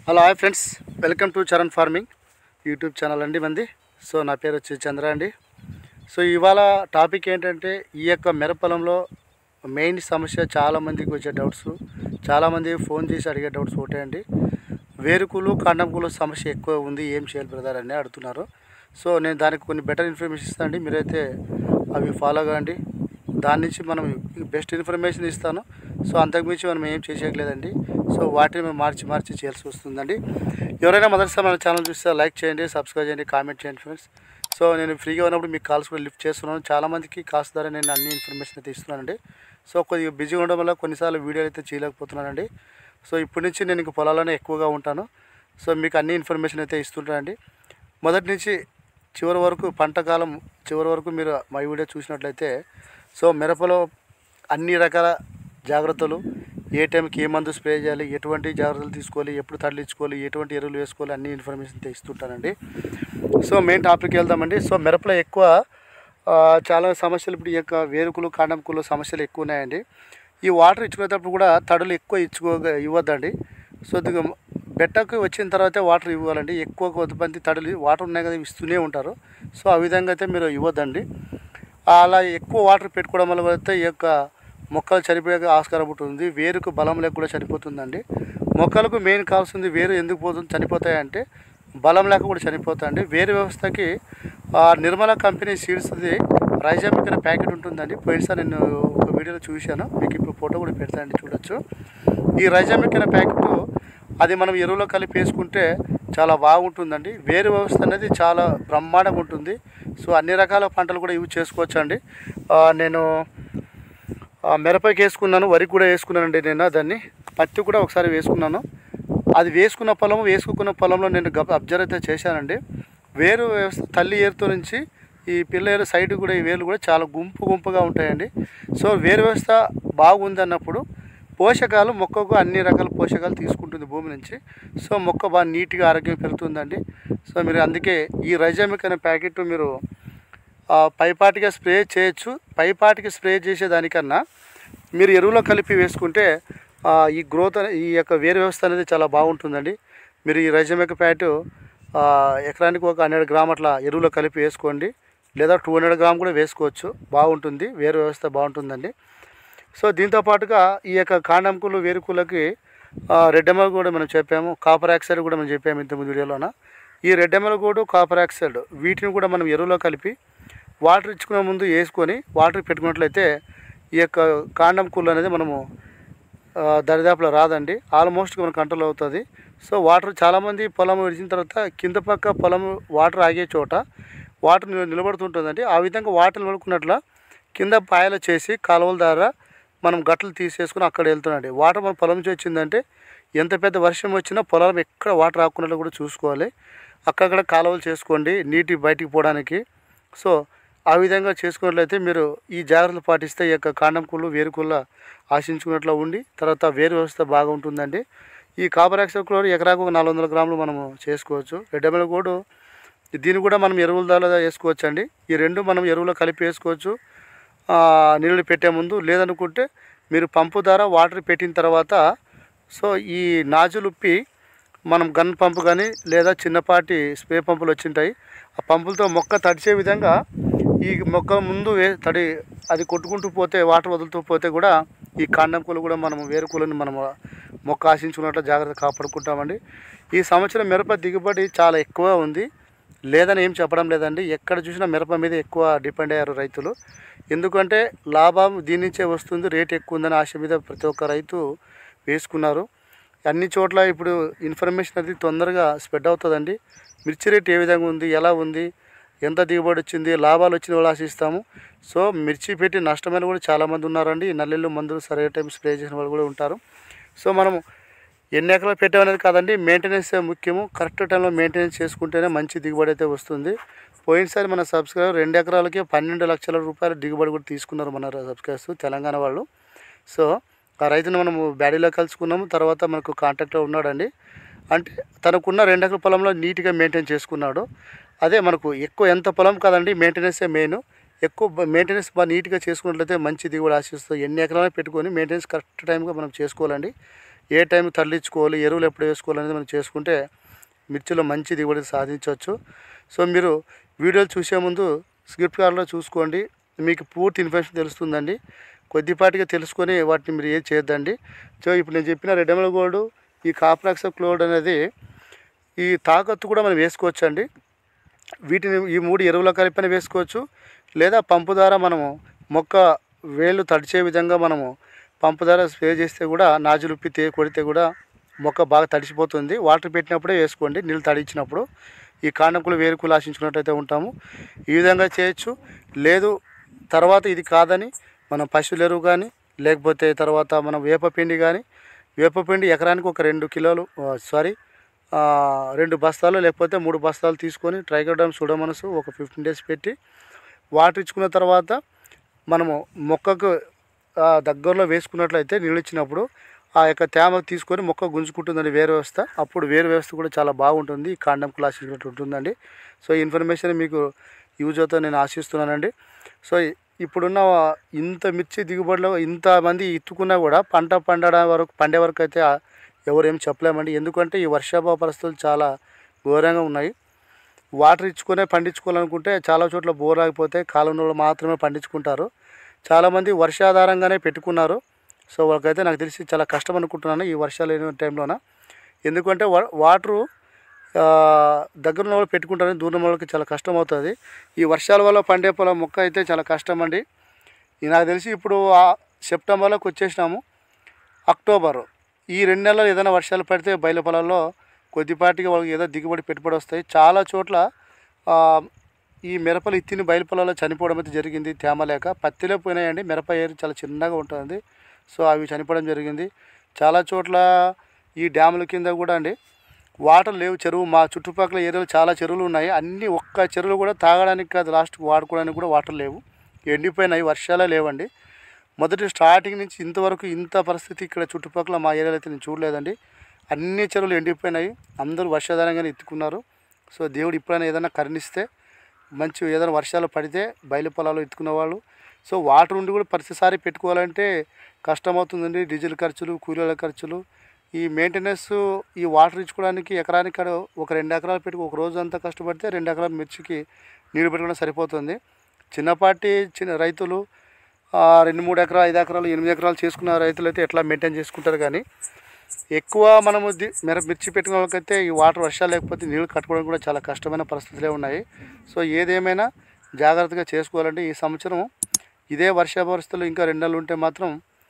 hello hi friends welcome to Charan farming YouTube channel అండి మంది so నా పేరు వచ్చి చంద్ర అండి సో ఇవాళ టాపిక్ ఏంటంటే ఈ యొక్క మిరపొలంలో మెయిన్ సమస్య చాలామందికి వచ్చే డౌట్స్ చాలామంది ఫోన్ చేసి అడిగే డౌట్స్ ఒకటే అండి వేరుకులు కాండంకులు సమస్య ఎక్కువ ఉంది ఏం చేయాలి బ్రదర్ అని అడుగుతున్నారు సో నేను దానికి కొన్ని బెటర్ ఇన్ఫర్మేషన్ ఇస్తాను అండి మీరైతే అవి ఫాలో కాండి దాని నుంచి మనం బెస్ట్ ఇన్ఫర్మేషన్ ఇస్తాను సో అంతకుమించి మనం ఏం చేసేయట్లేదండి సో వాటిని మేము మార్చి మార్చి చేయాల్సి వస్తుందండి ఎవరైనా మొదటిసారి మన ఛానల్ చూస్తే లైక్ చేయండి సబ్స్క్రైబ్ చేయండి కామెంట్ చేయండి ఫ్రెండ్స్ సో నేను ఫ్రీగా ఉన్నప్పుడు మీకు కాల్స్ కూడా లిఫ్ట్ చేస్తున్నాను చాలామందికి కాల్స్ ద్వారా నేను అన్ని ఇన్ఫర్మేషన్ అయితే ఇస్తున్నానండి సో కొద్దిగా బిజీగా ఉండడం వల్ల కొన్నిసార్లు వీడియోలు అయితే చేయలేకపోతున్నానండి సో ఇప్పటి నుంచి నేను ఇంక పొలాల్లోనే ఎక్కువగా ఉంటాను సో మీకు అన్ని ఇన్ఫర్మేషన్ అయితే ఇస్తుంటానండి మొదటి నుంచి చివరి వరకు పంట కాలం చివరి వరకు మీరు మా వీడియో చూసినట్లయితే సో మిరపలో అన్ని రకాల జాగ్రత్తలు ఏ టైంకి ఏ మందు స్ప్రే చేయాలి ఎటువంటి జాగ్రత్తలు తీసుకోవాలి ఎప్పుడు తరలించుకోవాలి ఎటువంటి ఎరువులు వేసుకోవాలి అన్ని ఇన్ఫర్మేషన్ అయితే ఇస్తుంటానండి సో మెయిన్ టాపిక్ వెళ్దామండి సో మిరపలో ఎక్కువ ఆ, చాలా సమస్యలు ఇప్పుడు ఈ యొక్క వేరుకులు కాండంకులు సమస్యలు ఎక్కువ ఉన్నాయండి ఈ వాటర్ ఇచ్చుకునేటప్పుడు కూడా తడులు ఎక్కువ ఇచ్చుకో ఇవ్వద్దండి సో ఇది బెట్టకు వచ్చిన తర్వాత వాటర్ ఇవ్వాలండి ఎక్కువ కొంతమంది తడులు వాటర్ ఉన్నాయి కదా ఇస్తూనే ఉంటారు సో ఆ విధంగా అయితే మీరు ఇవ్వద్దండి అలా ఎక్కువ వాటర్ పెట్టుకోవడం వల్ల అయితే ఈ యొక్క మొక్కలు చనిపోయే ఆస్కారం ఉంటుంది వేరుకు బలం లేక కూడా చనిపోతుందండి మొక్కలకు మెయిన్ కావాల్సింది వేరు ఎందుకు పోతుంది చనిపోతాయంటే బలం లేక కూడా చనిపోతాయండి వేరు వ్యవస్థకి ఆ, నిర్మల కంపెనీ సీడ్స్ది రైజామిక్ అనే ప్యాకెట్ ఉంటుందండి పోయినసారి నేను ఒక వీడియోలో చూశాను మీకు ఇప్పుడు ఫోటో కూడా పెడతానండి చూడొచ్చు ఈ రైజామిక్ అనే ప్యాకెట్ అది మనం ఎరువులో కలిపి వేసుకుంటే చాలా బాగుంటుందండి వేరు వ్యవస్థ అనేది చాలా బ్రహ్మాండంగా ఉంటుంది సో అన్ని రకాల పంటలు కూడా యూజ్ చేసుకోవచ్చు అండి ఆ, నేను ఆ, మిరపకి వేసుకున్నాను వరికి కూడా వేసుకున్నానండి నేను దాన్ని పత్తి కూడా ఒకసారి వేసుకున్నాను అది వేసుకున్న పొలం వేసుకున్న పొలంలో నేను గబ్ అబ్జర్వ్ అయితే చేశానండి వేరు వ్యవస్థ తల్లి ఏరుతో నుంచి ఈ పిల్ల ఏరు సైడ్ కూడా ఈ వేలు కూడా చాలా గుంపు గుంపుగా ఉంటాయండి సో వేరు వ్యవస్థ బాగుంది అన్నప్పుడు పోషకాలు మొక్కకు అన్ని రకాల పోషకాలు తీసుకుంటుంది భూమి నుంచి సో మొక్క బాగా నీట్గా ఆరోగ్యం పెరుగుతుందండి సో మీరు అందుకే ఈ రైజామిక్ అనే ప్యాకెట్ మీరు ఆ, పైపాటిగా స్ప్రే చేయొచ్చు పైపాటికి స్ప్రే చేసేదానికన్నా మీరు ఎరువులో కలిపి వేసుకుంటే ఆ, ఈ గ్రోత్ అనే ఈ యొక్క వేరు వ్యవస్థ అనేది చాలా బాగుంటుందండి మీరు ఈ రైజమెక్ ప్యాట్ ఆ, ఎకరానికి ఒక హండ్రెడ్ గ్రామ్ అట్లా ఎరువులో కలిపి వేసుకోండి లేదా టూ హండ్రెడ్ గ్రామ్ కూడా వేసుకోవచ్చు బాగుంటుంది వేరు వ్యవస్థ బాగుంటుందండి సో దీంతో పాటుగా ఈ యొక్క కాండంకులు వేరుకులకి ఆ, రెడ్ ఎమల్ కూడా మనం చెప్పాము కాపర్ ఆక్సైడ్ కూడా మనం చెప్పాము ఇంతకుముందు వీడియోలోన ఈ రెడ్ ఎమల్ కూడా కాపర్ ఆక్సైడ్ వీటిని కూడా మనం ఎరువులో కలిపి వాటర్ ఇచ్చుకునే ముందు వేసుకొని వాటర్ పెట్టుకున్నట్లయితే ఈ యొక్క కాండం కుళ్ళు అనేది మనము ఆ, దరిదాపులో రాదండి ఆల్మోస్ట్ మన కంట్రోల్ అవుతుంది సో వాటర్ చాలామంది పొలం విడిచిన తర్వాత కింద పక్క పొలం వాటర్ ఆగే చోట వాటర్ నిల- నిలబడుతుంటుందండి ఆ విధంగా వాటర్ నిలబడుకున్నట్ల కింద పాయలు చేసి కాలువల ద్వారా మనం గట్టలు తీసేసుకుని అక్కడ వెళ్తున్నాండి వాటర్ మన పొలం నుంచి వచ్చిందంటే ఎంత పెద్ద వర్షం వచ్చినా పొలం ఎక్కడ వాటర్ ఆకున్నట్లు కూడా చూసుకోవాలి అక్కడక్కడ కాలువలు చేసుకోండి నీటి బయటికి పోవడానికి సో ఆ విధంగా చేసుకున్నట్లయితే మీరు ఈ జాగ్రత్తలు పాటిస్తే ఈ యొక్క కాండం కుళ్ళు వేరుకుళ్ళ ఆశించుకున్నట్లు ఉండి తర్వాత వేరు వ్యవస్థ బాగా ఉంటుందండి ఈ కాపర్ ఆక్సైడ్ కూడా ఎకరాకు ఒక నాలుగు వందల గ్రాములు మనము చేసుకోవచ్చు రెడ్డెమ్మల కూడా దీన్ని కూడా మనం ఎరువుల ద్వారా వేసుకోవచ్చు అండి ఈ రెండు మనం ఎరువులో కలిపి వేసుకోవచ్చు ఆ, నీళ్ళు పెట్టే ముందు లేదనుకుంటే మీరు పంపు ద్వారా వాటర్ పెట్టిన తర్వాత సో ఈ నాజులుప్పి మనం గన్ పంపు కానీ లేదా చిన్నపాటి స్ప్రే పంపులు వచ్చింటాయి ఆ పంపులతో మొక్క తడిచే విధంగా ఈ మొక్క ముందు వే తడి అది కొట్టుకుంటూ పోతే వాటర్ వదులుతూ పోతే కూడా ఈ కాండం కూలు కూడా మనం వేరు కూలని మనం మొక్క ఆశించుకున్నట్లు జాగ్రత్త కాపాడుకుంటామండి ఈ సంవత్సరం మిరప దిగుబడి చాలా ఎక్కువ ఉంది లేదని ఏం చెప్పడం లేదండి ఎక్కడ చూసినా మిరప మీద ఎక్కువ డిపెండ్ అయ్యారు రైతులు ఎందుకంటే లాభం దీని నుంచే వస్తుంది రేట్ ఎక్కువ ఉందని ఆశ మీద ప్రతి ఒక్క రైతు వేసుకున్నారు అన్ని చోట్ల ఇప్పుడు ఇన్ఫర్మేషన్ అది తొందరగా స్ప్రెడ్ అవుతుందండి మిర్చి రేట్ ఏ విధంగా ఉంది ఎలా ఉంది ఎంత దిగుబడి వచ్చింది లాభాలు వచ్చిన వాళ్ళు ఆశిస్తాము సో మిర్చి పెట్టి నష్టమైన కూడా చాలామంది ఉన్నారండి ఈ నల్లెళ్ళు మందులు సరైన టైం స్ప్రే చేసిన వాళ్ళు కూడా ఉంటారు సో మనము ఎన్ని ఎకరాలు పెట్టామనేది కాదండి మెయింటెనెన్స్ ముఖ్యము కరెక్ట్ టైంలో మెయింటెనెన్స్ చేసుకుంటేనే మంచి దిగుబడి అయితే వస్తుంది పోయినసారి మన సబ్స్క్రైబర్ రెండు ఎకరాలకి పన్నెండు లక్షల రూపాయల దిగుబడి కూడా తీసుకున్నారు మన సబ్స్క్రైబర్స్ తెలంగాణ వాళ్ళు సో ఆ రైతును మనము బ్యాడీలో కలుసుకున్నాము తర్వాత మనకు కాంటాక్ట్లో ఉన్నాడండి అంటే తనకున్న రెండు ఎకరాల పొలంలో నీట్గా మెయింటైన్ చేసుకున్నాడు అదే మనకు ఎక్కువ ఎంత పొలం కాదండి మెయింటెనెన్సే మెయిన్ ఎక్కువ మెయింటెనెన్స్ బాగా నీట్గా చేసుకున్నట్లయితే మంచి దిగుబడి ఆశిస్తుంది ఎన్ని ఎకరాలు పెట్టుకొని మెయింటెనెన్స్ కరెక్ట్ టైంగా మనం చేసుకోవాలండి ఏ టైం తరలించుకోవాలి ఎరువులు ఎప్పుడు వేసుకోవాలి అనేది మనం చేసుకుంటే మిర్చిలో మంచి దిగుబడి సాధించవచ్చు సో మీరు వీడియోలు చూసే ముందు స్క్రిప్ట్ కార్డులో చూసుకోండి మీకు పూర్తి ఇన్ఫర్మేషన్ తెలుస్తుందండి కొద్దిపాటిగా తెలుసుకొని వాటిని మీరు ఏం చేయొద్దండి సో ఇప్పుడు నేను చెప్పిన రెడమల్ గోల్డ్ ఈ కాప్రాక్స్ క్లోడ్ అనేది ఈ తాకత్తు కూడా మనం వేసుకోవచ్చు అండి వీటిని ఈ మూడు ఎరువుల కలిపిన వేసుకోవచ్చు లేదా పంపు ద్వారా మనము మొక్క వేళ్ళు తడిచే విధంగా మనము పంపు ద్వారా స్ప్రే చేస్తే కూడా నాజులుప్పి తే కొడితే కూడా మొక్క బాగా తడిసిపోతుంది వాటర్ పెట్టినప్పుడే వేసుకోండి నీళ్ళు తడిచినప్పుడు ఈ కాండంకులు వేరుకులు ఆశించుకున్నట్టయితే ఉంటాము ఈ విధంగా చేయొచ్చు లేదు తర్వాత ఇది కాదని మనం పశువుల ఎరువు కానీ లేకపోతే తర్వాత మనం వేపపిండి కానీ వేపపిండి ఎకరానికి ఒక రెండు కిలోలు సారీ రెండు బస్తాలు లేకపోతే మూడు బస్తాలు తీసుకొని ట్రైకోడర్మ్ సుడమనసు ఒక ఫిఫ్టీన్ డేస్ పెట్టి వాటర్ ఇచ్చుకున్న తర్వాత మనము మొక్కకు ఆ, దగ్గరలో వేసుకున్నట్లయితే నీళ్ళు ఇచ్చినప్పుడు ఆ యొక్క తేమ తీసుకొని మొక్క గుంజుకుంటుందండి వేరు వ్యవస్థ అప్పుడు వేరు వ్యవస్థ కూడా చాలా బాగుంటుంది ఈ కాండం క్లాస్ ఇచ్చినట్టు ఉంటుందండి సో ఈ ఇన్ఫర్మేషన్ మీకు యూజ్ అవుతుందని నేను ఆశిస్తున్నానండి సో ఇప్పుడున్న ఇంత మిర్చి దిగుబడిలో ఇంతమంది ఇత్తుకున్నా కూడా పంట పండడం వరకు పండే వరకు అయితే ఎవరు ఏం చెప్పలేమండి ఎందుకంటే ఈ వర్షాభావ పరిస్థితులు చాలా ఘోరంగా ఉన్నాయి వాటర్ ఇచ్చుకునే పండించుకోవాలనుకుంటే చాలా చోట్ల బోర్ ఆగిపోతే కాలంలో మాత్రమే పండించుకుంటారు చాలామంది వర్షాధారంగానే పెట్టుకున్నారు సో వాళ్ళకైతే నాకు తెలిసి చాలా కష్టం అనుకుంటున్నాను ఈ వర్షాలు లేని టైంలోన ఎందుకంటే వా వాటరు ఆ, దగ్గర ఉన్న వాళ్ళు పెట్టుకుంటారని దూరం వాళ్ళకి చాలా కష్టం అవుతుంది ఈ వర్షాల వల్ల పండే పొలం మొక్క అయితే చాలా కష్టం అండి ఇది నాకు తెలిసి ఇప్పుడు ఆ సెప్టెంబర్లోకి వచ్చేసినాము అక్టోబర్ ఈ రెండు నెలలు ఏదైనా వర్షాలు పడితే బయలు పొలాల్లో కొద్దిపాటిగా వాళ్ళకి ఏదో దిగుబడి పెట్టుబడి వస్తాయి చాలా చోట్ల ఆ, ఈ మిరపలు ఇత్తిని బయలు పొలాల్లో చనిపోవడం అయితే జరిగింది తేమ లేక పత్తిలో పోయినాయండి మిరప ఏరు చాలా చిన్నగా ఉంటుంది సో అవి చనిపోవడం జరిగింది చాలా చోట్ల ఈ డ్యాముల కింద కూడా అండి వాటర్ లేవు చెరువు మా చుట్టుపక్కల ఏరియాలో చాలా చెరువులు ఉన్నాయి అన్ని ఒక్క చెరువులు కూడా తాగడానికి కాదు లాస్ట్కి వాడుకోవడానికి కూడా వాటర్ లేవు ఎండిపోయినాయి వర్షాలే లేవండి మొదటి స్టార్టింగ్ నుంచి ఇంతవరకు ఇంత పరిస్థితి ఇక్కడ చుట్టుపక్కల మా ఏరియాలో అయితే నేను చూడలేదండి అన్ని చెరువులు ఎండిపోయినాయి అందరూ వర్షాధారంగానే ఎత్తుకున్నారు సో దేవుడు ఇప్పుడైనా ఏదైనా కరుణిస్తే మంచి ఏదైనా వర్షాలు పడితే బయలు పొలాలు ఎత్తుకున్న వాళ్ళు సో వాటర్ ఉండి కూడా ప్రతిసారి పెట్టుకోవాలంటే కష్టమవుతుందండి డీజిల్ ఖర్చులు కూలీల ఖర్చులు ఈ మెయింటెనెన్స్ ఈ వాటర్ ఇచ్చుకోవడానికి ఎకరానికి కాడ ఒక రెండు ఎకరాలు పెట్టుకు ఒక రోజు అంతా కష్టపడితే రెండు ఎకరాల మిర్చికి నీళ్ళు పెట్టుకోవడం సరిపోతుంది చిన్నపాటి చిన్న రైతులు ఆ, రెండు మూడు ఎకరాలు ఐదు ఎకరాలు ఎనిమిది ఎకరాలు చేసుకున్న రైతులు అయితే ఎట్లా మెయింటైన్ చేసుకుంటారు కానీ ఎక్కువ మనము ది మిర మిర్చి పెట్టుకున్న వాళ్ళకైతే ఈ వాటర్ వర్షాలు లేకపోతే నీళ్ళు కట్టుకోవడం కూడా చాలా కష్టమైన పరిస్థితులే ఉన్నాయి సో ఏదేమైనా జాగ్రత్తగా చేసుకోవాలంటే ఈ సంవత్సరం ఇదే వర్ష పరిస్థితులు ఇంకా రెండు నెలలు ఉంటే మాత్రం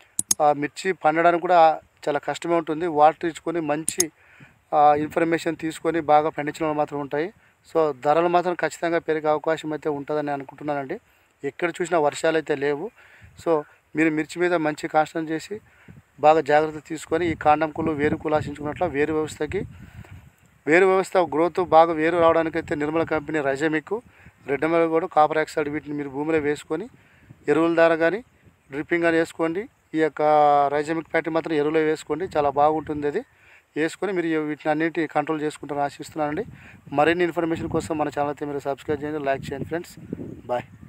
ఆ మిర్చి పండడానికి కూడా చాలా కష్టమే ఉంటుంది వాటర్ ఇచ్చుకొని మంచి ఆ, ఇన్ఫర్మేషన్ తీసుకొని బాగా పండించిన వాళ్ళు మాత్రం ఉంటాయి సో ధరలు మాత్రం ఖచ్చితంగా పెరిగే అవకాశం అయితే ఉంటుందని అనుకుంటున్నానండి ఎక్కడ చూసినా వర్షాలు అయితే లేవు సో మీరు మిర్చి మీద మంచి కాన్సన్ చేసి బాగా జాగ్రత్త తీసుకొని ఈ కాండంకులు వేరు కులాసించుకున్నట్ల వేరు వ్యవస్థకి వేరు వ్యవస్థ గ్రోత్ బాగా వేరు రావడానికి అయితే నిర్మల కంపెనీ రైజమిక్ రెడ్ మెల కూడా కాపర్ ఆక్సైడ్ వీటిని మీరు భూమిలో వేసుకొని ఎరువుల ద్వారా కానీ డ్రిప్పింగ్ కానీ వేసుకోండి ఈ యొక్క రైజమిక్ ప్యాటర్న్ మాత్రం ఎరువులో వేసుకోండి చాలా బాగుంటుంది అది వేసుకొని మీరు వీటిని అన్నింటి కంట్రోల్ చేసుకుంటారని ఆశిస్తున్నానండి మరిన్ని ఇన్ఫర్మేషన్ కోసం మన ఛానల్ అయితే మీరు సబ్స్క్రైబ్ చేయండి లైక్ చేయండి ఫ్రెండ్స్ బాయ్